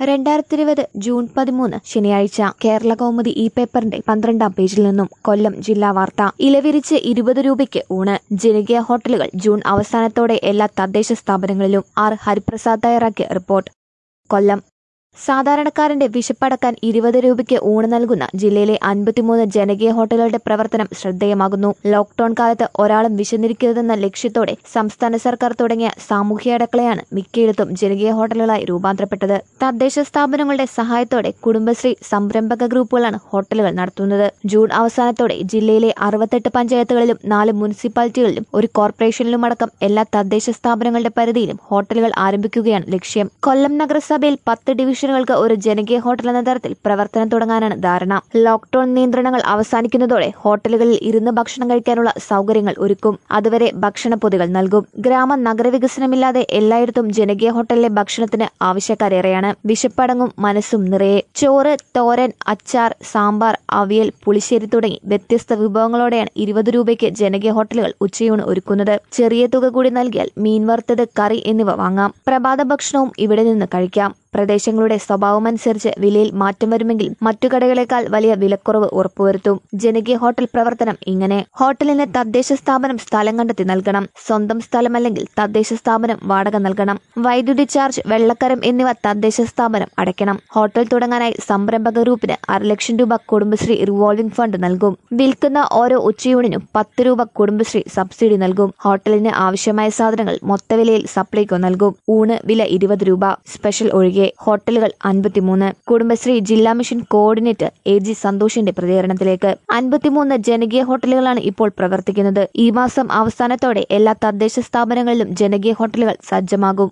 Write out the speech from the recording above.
രണ്ടായിരത്തി ഇരുപത് ജൂൺ പതിമൂന്ന് ശനിയാഴ്ച കേരള കൗമുദി ഈ പേപ്പറിന്റെ പന്ത്രണ്ടാം പേജിൽ നിന്നും കൊല്ലം ജില്ലാ വാർത്ത ഇലവിരിച്ച് ഇരുപത് രൂപയ്ക്ക് ഊണ് ജനകീയ ഹോട്ടലുകൾ ജൂൺ അവസാനത്തോടെ എല്ലാ തദ്ദേശ സ്ഥാപനങ്ങളിലും ആർ ഹരിപ്രസാദ് തയ്യാറാക്കിയ റിപ്പോർട്ട് കൊല്ലം സാധാരണക്കാരന്റെ വിശപ്പടക്കാൻ ഇരുപത് രൂപയ്ക്ക് ഊണ് നൽകുന്ന ജില്ലയിലെ അൻപത്തിമൂന്ന് ജനകീയ ഹോട്ടലുകളുടെ പ്രവർത്തനം ശ്രദ്ധേയമാകുന്നു ലോക്ഡൌൺ കാലത്ത് ഒരാളും വിശന്നിരിക്കരുതെന്ന ലക്ഷ്യത്തോടെ സംസ്ഥാന സർക്കാർ തുടങ്ങിയ സാമൂഹ്യ അടുക്കളയാണ് മിക്കയിടത്തും ജനകീയ ഹോട്ടലുകളായി രൂപാന്തരപ്പെട്ടത് തദ്ദേശ സ്ഥാപനങ്ങളുടെ സഹായത്തോടെ കുടുംബശ്രീ സംരംഭക ഗ്രൂപ്പുകളാണ് ഹോട്ടലുകൾ നടത്തുന്നത് ജൂൺ അവസാനത്തോടെ ജില്ലയിലെ അറുപത്തെട്ട് പഞ്ചായത്തുകളിലും നാല് മുനിസിപ്പാലിറ്റികളിലും ഒരു കോർപ്പറേഷനിലുമടക്കം എല്ലാ തദ്ദേശ സ്ഥാപനങ്ങളുടെ പരിധിയിലും ഹോട്ടലുകൾ ആരംഭിക്കുകയാണ് ലക്ഷ്യം കൊല്ലം നഗരസഭയിൽ പത്ത് ഡിവിഷനുകൾക്ക് ഒരു ജനകീയ ഹോട്ടൽ എന്ന തരത്തിൽ പ്രവർത്തനം തുടങ്ങാനാണ് ധാരണ ലോക്ഡൌൺ നിയന്ത്രണങ്ങൾ അവസാനിക്കുന്നതോടെ ഹോട്ടലുകളിൽ ഇരുന്ന് ഭക്ഷണം കഴിക്കാനുള്ള സൗകര്യങ്ങൾ ഒരുക്കും അതുവരെ ഭക്ഷണപ്പൊതികൾ നൽകും ഗ്രാമ നഗരവികസനമില്ലാതെ എല്ലായിടത്തും ജനകീയ ഹോട്ടലിലെ ഭക്ഷണത്തിന് ആവശ്യക്കാരേറെയാണ് വിശപ്പടങ്ങും മനസ്സും നിറയെ ചോറ് തോരൻ അച്ചാർ സാമ്പാർ അവിയൽ പുളിശ്ശേരി തുടങ്ങി വ്യത്യസ്ത വിഭവങ്ങളോടെയാണ് ഇരുപത് രൂപയ്ക്ക് ജനകീയ ഹോട്ടലുകൾ ഉച്ചയൂണ് ഒരുക്കുന്നത് ചെറിയ തുക കൂടി നൽകിയാൽ മീൻ വറുത്തത് കറി എന്നിവ വാങ്ങാം പ്രഭാത ഭക്ഷണവും ഇവിടെ നിന്ന് കഴിക്കാം പ്രദേശങ്ങളുടെ സ്വഭാവമനുസരിച്ച് വിലയിൽ മാറ്റം വരുമെങ്കിൽ മറ്റു കടകളേക്കാൾ വലിയ വിലക്കുറവ് ഉറപ്പുവരുത്തും ജനകീയ ഹോട്ടൽ പ്രവർത്തനം ഇങ്ങനെ ഹോട്ടലിന് തദ്ദേശ സ്ഥാപനം സ്ഥലം കണ്ടെത്തി നൽകണം സ്വന്തം സ്ഥലമല്ലെങ്കിൽ തദ്ദേശ സ്ഥാപനം വാടക നൽകണം വൈദ്യുതി ചാർജ് വെള്ളക്കരം എന്നിവ തദ്ദേശ സ്ഥാപനം അടയ്ക്കണം ഹോട്ടൽ തുടങ്ങാനായി സംരംഭക ഗ്രൂപ്പിന് അര ലക്ഷം രൂപ കുടുംബശ്രീ റിവോൾവിംഗ് ഫണ്ട് നൽകും വിൽക്കുന്ന ഓരോ ഉച്ചയൂണിനും പത്ത് രൂപ കുടുംബശ്രീ സബ്സിഡി നൽകും ഹോട്ടലിന് ആവശ്യമായ സാധനങ്ങൾ മൊത്തവിലയിൽ സപ്ലൈകോ നൽകും ഊണ് വില ഇരുപത് രൂപ സ്പെഷ്യൽ ഒഴികെ ഹോട്ടലുകൾ അൻപത്തിമൂന്ന് കുടുംബശ്രീ ജില്ലാ മിഷൻ കോർഡിനേറ്റർ എ ജി സന്തോഷിന്റെ പ്രതികരണത്തിലേക്ക് അൻപത്തിമൂന്ന് ജനകീയ ഹോട്ടലുകളാണ് ഇപ്പോൾ പ്രവർത്തിക്കുന്നത് ഈ മാസം അവസാനത്തോടെ എല്ലാ തദ്ദേശ സ്ഥാപനങ്ങളിലും ജനകീയ ഹോട്ടലുകൾ സജ്ജമാകും